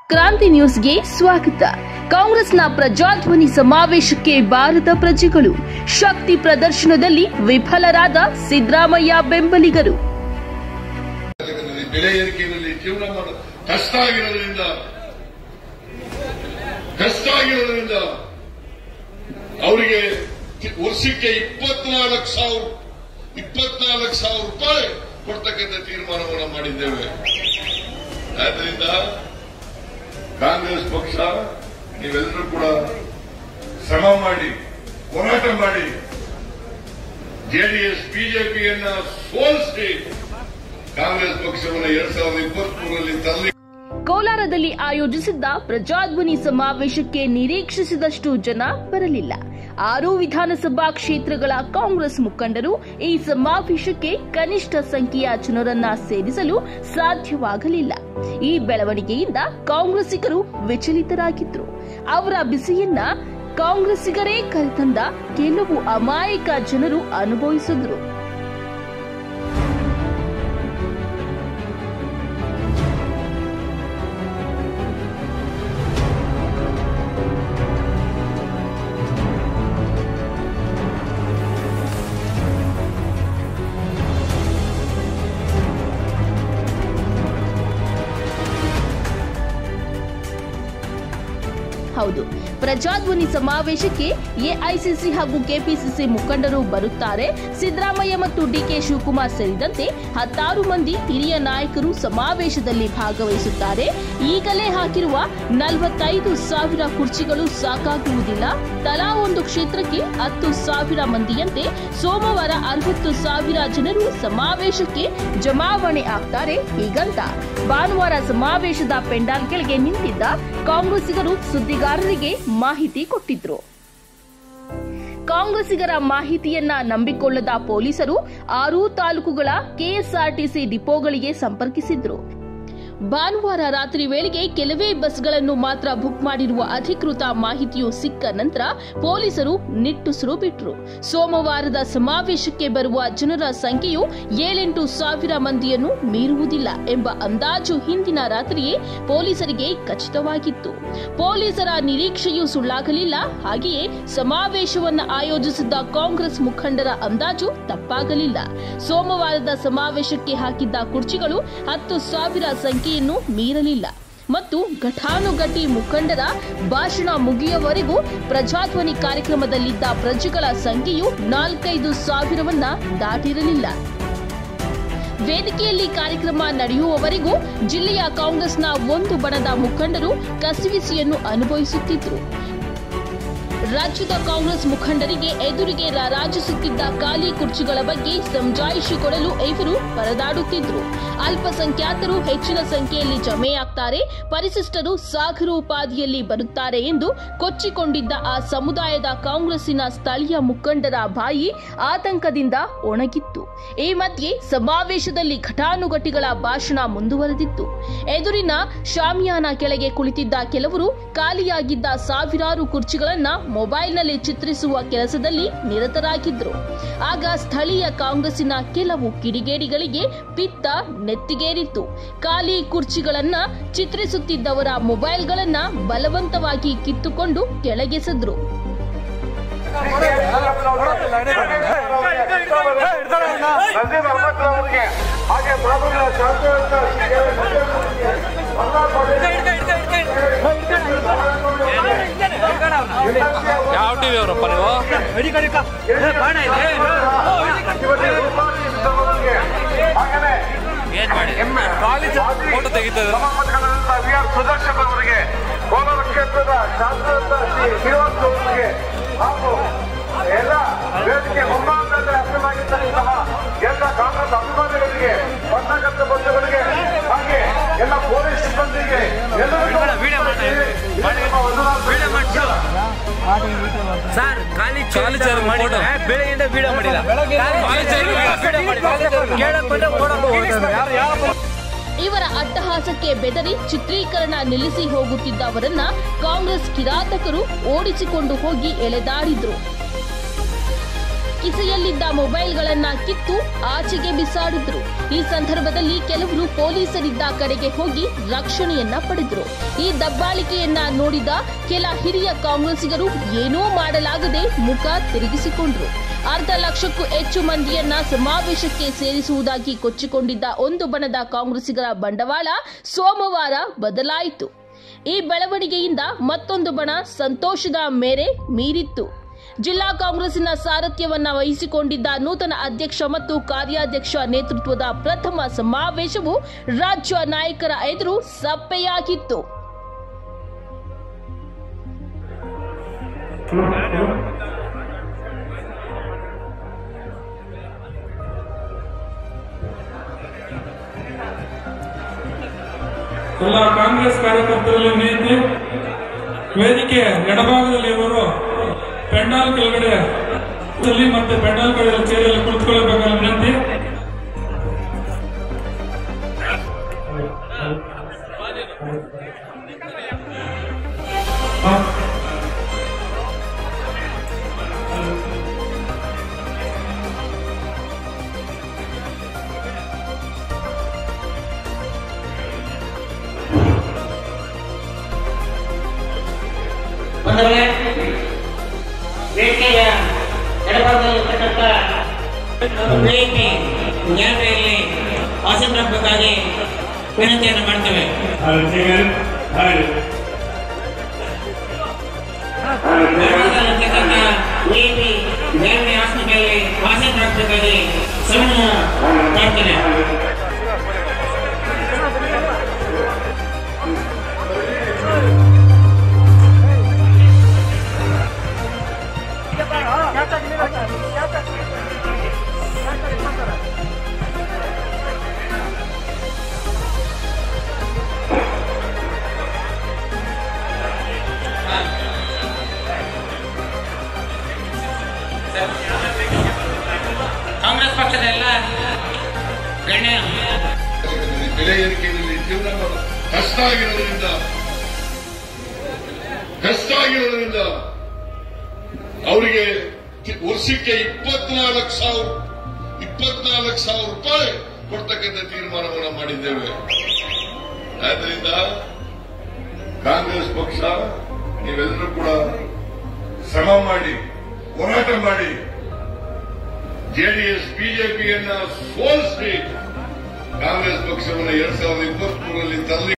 ಕ್ರಾಂತಿ ನ್ಯೂಸ್ಗೆ ಸ್ವಾಗತ ಕಾಂಗ್ರೆಸ್ನ ಪ್ರಜಾಧ್ವನಿ ಸಮಾವೇಶಕ್ಕೆ ಬಾರದ ಪ್ರಜೆಗಳು ಶಕ್ತಿ ಪ್ರದರ್ಶನದಲ್ಲಿ ವಿಫಲರಾದ ಸಿದ್ದರಾಮಯ್ಯ ಬೆಂಬಲಿಗರು ಜಗತ್ತಿನಲ್ಲಿ ಬೆಲೆ ಏರಿಕೆಯಲ್ಲಿ ಜೀವನ ಮಾಡ ಕಷ್ಟ ಆಗಿರೋದ್ರಿಂದ ಕಷ್ಟ ಆಗಿರೋದ್ರಿಂದ ಅವರಿಗೆ ವರ್ಷಕ್ಕೆ ಇಪ್ಪತ್ನಾಲ್ಕು ಸಾವಿರ ಇಪ್ಪತ್ನಾಲ್ಕು ಸಾವಿರ ರೂಪಾಯಿ ಕೊಡ್ತಕ್ಕಂಥ ತೀರ್ಮಾನವನ್ನು ಮಾಡಿದ್ದೇವೆ ಆದ್ರಿಂದ ಕಾಂಗ್ರೆಸ್ ಪಕ್ಷ ನೀವೆಲ್ಲರೂ ಕೂಡ ಶ್ರಮ ಮಾಡಿ ಹೋರಾಟ ಮಾಡಿ ಜೆಡಿಎಸ್ ಬಿಜೆಪಿಯನ್ನ ಸೋಲಿಸಿ ಕಾಂಗ್ರೆಸ್ ಪಕ್ಷವನ್ನು ಎರಡ್ ಸಾವಿರದ ಇಪ್ಪತ್ತ್ ಮೂರರಲ್ಲಿ ತರಲಿ ಕೋಲಾರದಲ್ಲಿ ಆಯೋಜಿಸಿದ್ದ ಪ್ರಜಾಧ್ವನಿ ಸಮಾವೇಶಕ್ಕೆ ನಿರೀಕ್ಷಿಸಿದಷ್ಟು ಜನ ಬರಲಿಲ್ಲ ಆರು ವಿಧಾನಸಭಾ ಕ್ಷೇತ್ರಗಳ ಕಾಂಗ್ರೆಸ್ ಮುಖಂಡರು ಈ ಸಮಾವೇಶಕ್ಕೆ ಕನಿಷ್ಠ ಸಂಖ್ಯೆಯ ಜನರನ್ನ ಸೇರಿಸಲು ಸಾಧ್ಯವಾಗಲಿಲ್ಲ ಈ ಬೆಳವಣಿಗೆಯಿಂದ ಕಾಂಗ್ರೆಸ್ಸಿಗರು ವಿಚಲಿತರಾಗಿದ್ರು ಅವರ ಬಿಸಿಯನ್ನ ಕಾಂಗ್ರೆಸ್ಸಿಗರೇ ಕರೆತಂದ ಕೆಲವು ಅಮಾಯಕ ಜನರು ಅನುಭವಿಸಿದ್ರು ಹೌದು ಪ್ರಜಾಧ್ವನಿ ಸಮಾವೇಶಕ್ಕೆ ಎಐಸಿಸಿ ಹಾಗೂ ಕೆಪಿಸಿಸಿ ಮುಖಂಡರು ಬರುತ್ತಾರೆ ಸಿದ್ದರಾಮಯ್ಯ ಮತ್ತು ಡಿಕೆ ಶಿವಕುಮಾರ್ ಸೇರಿದಂತೆ ಹತ್ತಾರು ಮಂದಿ ಹಿರಿಯ ನಾಯಕರು ಸಮಾವೇಶದಲ್ಲಿ ಭಾಗವಹಿಸುತ್ತಾರೆ ಈಗಲೇ ಹಾಕಿರುವ ನಲವತ್ತೈದು ಸಾವಿರ ಕುರ್ಚಿಗಳು ಸಾಕಾಗುವುದಿಲ್ಲ ತಲಾ ಒಂದು ಕ್ಷೇತ್ರಕ್ಕೆ ಹತ್ತು ಸಾವಿರ ಮಂದಿಯಂತೆ ಸೋಮವಾರ ಅರವತ್ತು ಸಾವಿರ ಜನರು ಸಮಾವೇಶಕ್ಕೆ ಜಮಾವಣೆ ಆಗ್ತಾರೆ ಹೀಗಂತ ಭಾನುವಾರ ಸಮಾವೇಶದ ಪೆಂಡಾಲ್ ಕೆಳಗೆ ನಿಂತಿದ್ದ ಕಾಂಗ್ರೆಸ್ಸಿಗರು ಸುದ್ದಿಗಾರರಿಗೆ ಮಾಹಿತಿ ಕೊಟ್ಟಿದ್ರು ಕಾಂಗ್ರೆಸ್ಸಿಗರ ಮಾಹಿತಿಯನ್ನ ನಂಬಿಕೊಳ್ಳದ ಪೊಲೀಸರು ಆರೂ ತಾಲೂಕುಗಳ ಕೆಎಸ್ಆರ್ಟಿಸಿ ಡಿಪೋಗಳಿಗೆ ಸಂಪರ್ಕಿಸಿದ್ರು ಭಾನುವಾರ ರಾತ್ರಿ ವೇಳೆಗೆ ಕೆಲವೇ ಬಸ್ಗಳನ್ನು ಮಾತ್ರ ಬುಕ್ ಮಾಡಿರುವ ಅಧಿಕೃತ ಮಾಹಿತಿಯು ಸಿಕ್ಕ ನಂತರ ಪೊಲೀಸರು ನಿಟ್ಟುಸಿರು ಬಿಟ್ರು ಸೋಮವಾರದ ಸಮಾವೇಶಕ್ಕೆ ಬರುವ ಜನರ ಸಂಖ್ಯೆಯು ಏಳೆಂಟು ಸಾವಿರ ಮಂದಿಯನ್ನು ಮೀರುವುದಿಲ್ಲ ಎಂಬ ಅಂದಾಜು ಹಿಂದಿನ ರಾತ್ರಿಯೇ ಪೊಲೀಸರಿಗೆ ಖಚಿತವಾಗಿತ್ತು ಪೊಲೀಸರ ನಿರೀಕ್ಷೆಯೂ ಸುಳ್ಳಾಗಲಿಲ್ಲ ಹಾಗೆಯೇ ಸಮಾವೇಶವನ್ನ ಆಯೋಜಿಸಿದ್ದ ಕಾಂಗ್ರೆಸ್ ಮುಖಂಡರ ಅಂದಾಜು ತಪ್ಪಾಗಲಿಲ್ಲ ಸೋಮವಾರದ ಸಮಾವೇಶಕ್ಕೆ ಹಾಕಿದ್ದ ಕುರ್ಚಿಗಳು ಹತ್ತು ಸಾವಿರ ಸಂಖ್ಯೆಯನ್ನು ಮೀರಲಿಲ್ಲ ಮತ್ತು ಘಟಾನುಘಟಿ ಮುಖಂಡರ ಭಾಷಣ ಮುಗಿಯುವವರೆಗೂ ಪ್ರಜಾಧ್ವನಿ ಕಾರ್ಯಕ್ರಮದಲ್ಲಿದ್ದ ಪ್ರಜೆಗಳ ಸಂಖ್ಯೆಯು ನಾಲ್ಕೈದು ಸಾವಿರವನ್ನ ದಾಟಿರಲಿಲ್ಲ ವೇದಿಕೆಯಲ್ಲಿ ಕಾರ್ಯಕ್ರಮ ನಡೆಯುವವರೆಗೂ ಜಿಲ್ಲೆಯ ಕಾಂಗ್ರೆಸ್ನ ಒಂದು ಬಣದ ಮುಖಂಡರು ಕಸಿವಿಸಿಯನ್ನು ಅನುಭವಿಸುತ್ತಿದ್ದರು ರಾಜ್ಯದ ಕಾಂಗ್ರೆಸ್ ಮುಖಂಡರಿಗೆ ಎದುರಿಗೆ ರಾರಾಜಿಸುತ್ತಿದ್ದ ಖಾಲಿ ಕುರ್ಚಿಗಳ ಬಗ್ಗೆ ಸಮಜಾಯಿಷಿ ಕೊಡಲು ಇವರು ಪರದಾಡುತ್ತಿದ್ರು ಅಲ್ಪಸಂಖ್ಯಾತರು ಹೆಚ್ಚಿನ ಸಂಖ್ಯೆಯಲ್ಲಿ ಜಮೆಯಾಗ್ತಾರೆ ಪರಿಶಿಷ್ಟರು ಸಾಗರೋಪಾದಿಯಲ್ಲಿ ಬರುತ್ತಾರೆ ಎಂದು ಕೊಚ್ಚಿಕೊಂಡಿದ್ದ ಆ ಸಮುದಾಯದ ಕಾಂಗ್ರೆಸ್ಸಿನ ಸ್ಥಳೀಯ ಮುಖಂಡರ ಬಾಯಿ ಆತಂಕದಿಂದ ಒಣಗಿತ್ತು ಈ ಮಧ್ಯೆ ಸಮಾವೇಶದಲ್ಲಿ ಘಟಾನುಘಟಿಗಳ ಭಾಷಣ ಮುಂದುವರೆದಿತ್ತು ಎದುರಿನ ಶಾಮಿಯಾನ ಕೆಳಗೆ ಕುಳಿತಿದ್ದ ಕೆಲವರು ಖಾಲಿಯಾಗಿದ್ದ ಸಾವಿರಾರು ಕುರ್ಚಿಗಳನ್ನ ಮೊಬೈಲ್ನಲ್ಲಿ ಚಿತ್ರಿಸುವ ಕೆಲಸದಲ್ಲಿ ನಿರತರಾಗಿದ್ರು ಆಗ ಸ್ಥಳೀಯ ಕಾಂಗ್ರೆಸ್ಸಿನ ಕೆಲವು ಕಿಡಿಗೇಡಿಗಳಿಗೆ ಪಿತ್ತ ನೆತ್ತಿಗೇರಿತ್ತು ಖಾಲಿ ಕುರ್ಚಿಗಳನ್ನ ಚಿತ್ರಿಸುತ್ತಿದ್ದವರ ಮೊಬೈಲ್ಗಳನ್ನ ಬಲವಂತವಾಗಿ ಕಿತ್ತುಕೊಂಡು ಕೆಳಗೆಸೆದ್ರು ನಜೀರ್ ಅಹಮದ್ ಅವರಿಗೆ ಹಾಗೆ ಮಾಮೂಲಿನ ಶಾಸಕ ಯಾವ ಟಿವಿ ಅವರಪ್ಪ ನೀವು ಹಾಗೇನೆ ಏನ್ ಮಾಡಿ ಫೋಟೋ ತೆಗಿತದ ವಿ ಆರ್ ಸುದರ್ಶನ್ ಅವರಿಗೆ ಕೋಲಾರ ಕ್ಷೇತ್ರದ ಶಾಸಕ ಶ್ರೀ ಶ್ರೀನಿವಾಸ್ ಅವರಿಗೆ ಹಾಗೂ ಎಲ್ಲ ವೇದಿಕೆ ಮುಂಭಾಗದಲ್ಲಿ ಹಸ್ತನಾಗಿದ್ದಂತಹ ಎಲ್ಲ ಕಾಂಗ್ರೆಸ್ ಅಭಿಮಾನಿಗಳಿಗೆ ಪತ್ರಕರ್ತ ಬಂಧುಗಳಿಗೆ ಹಾಗೆ ಎಲ್ಲ ಪೊಲೀಸ್ ಸಿಬ್ಬಂದಿಗೆ ಎಲ್ಲರಿಗೂ ವಿಡಿಯೋ ಮಾಡಿ. ನಮ್ಮ ವಂದನಾರ್ಥ ಸರ್ ಖಾಲಿ ಖಾಲಿ ಚೇರ್ ಮಾಡಿ photo. ಬೆಳಗ್ಗೆಯಿಂದ ವಿಡಿಯೋ ಮಾಡಿಲ್ಲ ಖಾಲಿ ಚೇರ್ ಮಾಡಿ. ಕೇಳಕ್ ಬಂದ್ರೆ ಓಡೋದು ಇವರ ಅಟ್ಟಹಾಸಕ್ಕೆ ಬೆದರಿ ಚಿತ್ರೀಕರಣ ನಿಲ್ಲಿಸಿ ಹೋಗುತ್ತಿದ್ದವರನ್ನ ಕಾಂಗ್ರೆಸ್ ಕಿರಾತಕರು ಓಡಿಸಿಕೊಂಡು ಹೋಗಿ ಎಳೆದಾಡಿದ್ರು ಕಿಸೆಯಲ್ಲಿದ್ದ ಮೊಬೈಲ್ಗಳನ್ನ ಕಿತ್ತು ಆಚೆಗೆ ಬಿಸಾಡಿದ್ರು ಈ ಸಂದರ್ಭದಲ್ಲಿ ಕೆಲವರು ಪೊಲೀಸರಿದ್ದ ಕಡೆಗೆ ಹೋಗಿ ರಕ್ಷಣೆಯನ್ನ ಪಡೆದರು ಈ ದಬ್ಬಾಳಿಕೆಯನ್ನ ನೋಡಿದ ಕೆಲ ಹಿರಿಯ ಕಾಂಗ್ರೆಸ್ಸಿಗರು ಏನೂ ಮಾಡಲಾಗದೆ ಮುಖ ತಿರುಗಿಸಿಕೊಂಡ್ರು ಅರ್ಧ ಲಕ್ಷಕ್ಕೂ ಹೆಚ್ಚು ಮಂದಿಯನ್ನ ಸಮಾವೇಶಕ್ಕೆ ಸೇರಿಸುವುದಾಗಿ ಕೊಚ್ಚಿಕೊಂಡಿದ್ದ ಒಂದು ಬಣದ ಕಾಂಗ್ರೆಸ್ಸಿಗರ ಬಂಡವಾಳ ಸೋಮವಾರ ಬದಲಾಯಿತು ಈ ಬೆಳವಣಿಗೆಯಿಂದ ಮತ್ತೊಂದು ಬಣ ಸಂತೋಷದ ಮೇರೆ ಮೀರಿತ್ತು ಜಿಲ್ಲಾ ಕಾಂಗ್ರೆಸ್ಸಿನ ಸಾರಥ್ಯವನ್ನ ವಹಿಸಿಕೊಂಡಿದ್ದ ನೂತನ ಅಧ್ಯಕ್ಷ ಮತ್ತು ಕಾರ್ಯಾಧ್ಯಕ್ಷ ನೇತೃತ್ವದ ಪ್ರಥಮ ಸಮಾವೇಶವು ರಾಜ್ಯ ನಾಯಕರ ಎದುರು ಸಪ್ಪೆಯಾಗಿತ್ತು ಎಲ್ಲ ಕಾಂಗ್ರೆಸ್ ಕಾರ್ಯಕರ್ತರಲ್ಲಿ ವಿನಂತಿ ವೇದಿಕೆ ಎಡಭಾಗದಲ್ಲಿ ಇವರು ಪೆಂಡಾಲ್ ಕೆಳಗಡೆ ಅಲ್ಲಿ ಮತ್ತೆ ಪೆಂಡಾಲ್ ಕಡೆ ಚೇರಲ್ಲಿ ಕುಳಿತುಕೊಳ್ಳಬೇಕಾದ ವಿನಂತಿ ಹಾ. ಬಂದವರೇ ವೇದಿಕೆಯ ಎಡಭಾಗದಲ್ಲಿರ್ತಕ್ಕಂಥ ವೇದಿಕೆ ನ್ಯಾಯಾಲಯಲ್ಲಿ ಆಸೀನರಾಗಬೇಕಾಗಿ ವಿನಂತಿಯನ್ನು ಮಾಡ್ತೇವೆ ಎಡಭಾಗದಲ್ಲಿರ್ತಕ್ಕಂಥ ವೇದಿಕೆ ನ್ಯಾಯಾಲಯ ಆಸನಗಳಲ್ಲಿ ಆಸೀನರಾಗಬೇಕಾಗಿ ಸನ್ಮಾನ ಪ್ರಾರ್ಥನೆ ಕಾಂಗ್ರೆಸ್ ಪಕ್ಷದ ಎಲ್ಲ ಗಣ್ಯ ಬೆಲೆ ಏರಿಕೆಯಲ್ಲಿ ಜೀವನ ಮಾಡೋದು ಕಷ್ಟ ಆಗಿರೋದ್ರಿಂದ ಕಷ್ಟ ಆಗಿರೋದ್ರಿಂದ ಅವರಿಗೆ ವರ್ಷಕ್ಕೆ ಇಪ್ಪತ್ನಾಲ್ಕು ಸಾವಿರ ಇಪ್ಪತ್ನಾಲ್ಕು ಸಾವಿರ ರೂಪಾಯಿ ಕೊಡ್ತಕ್ಕಂಥ ತೀರ್ಮಾನವನ್ನು ಮಾಡಿದ್ದೇವೆ ಆದ್ರಿಂದ ಕಾಂಗ್ರೆಸ್ ಪಕ್ಷ ನೀವೆಲ್ಲರೂ ಕೂಡ ಶ್ರಮ ಮಾಡಿ ಹೋರಾಟ ಮಾಡಿ ಜೆಡಿಎಸ್ ಬಿಜೆಪಿಯನ್ನ ಸೋಲಿಸಿ ಕಾಂಗ್ರೆಸ್ ಪಕ್ಷವನ್ನು ಎರಡ್ ಸಾವಿರದ ಇಪ್ಪತ್ಮೂರರಲ್ಲಿ ತರಲಿ